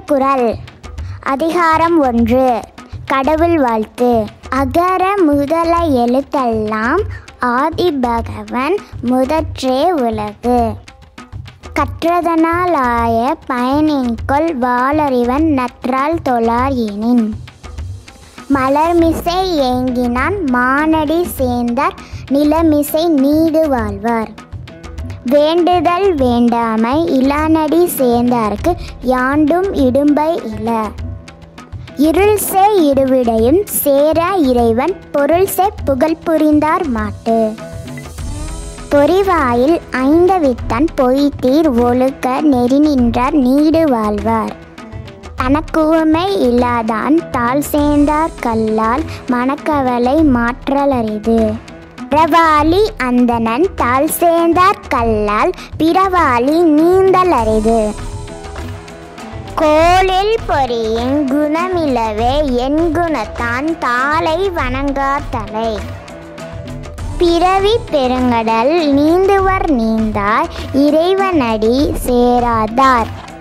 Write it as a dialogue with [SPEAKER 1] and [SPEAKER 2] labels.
[SPEAKER 1] திருக்குறள் அதிகாரம் ஒன்று கடவுள் வாழ்த்து அகர முதல எழுத்தெல்லாம் ஆதிபகவன் முதற்றே உலகு கற்றதனாலாய பயனின்கொள் வாளறிவன் நற்றால் தொழார் எனின் மலர்மிசை ஏங்கினான் மானடி சேர்ந்தார் நிலமிசை நீடு வாழ்வார் வேண்டுதல் வேண்டாமை இளானடி சேர்ந்தார்க்கு யாண்டும் இடும்பை இல இருள் சே இடுவிடையும் சேரா இறைவன் பொருள் சே புகழ் புரிந்தார் மாட்டு பொறிவாயில் ஐந்தவித்தான் பொய்த்தீர் ஒழுக்க நெறி நின்றார் நீடு வாழ்வார் தனக்குவமை இல்லாதான் தாழ் சேர்ந்தார் கல்லால் மனக்கவலை மாற்றலரிது பிறவாளி அந்தணன் தாழ் சேர்ந்தார் கல்லால் பிறவாளி நீந்தல் அரிது கோளில் பொறியின் குணமிலவே என் குணத்தான் தாளை வணங்கார் தலை பிறவி பெருங்கடல் நீந்துவர் நீந்தார் இறைவனடி சேராதார்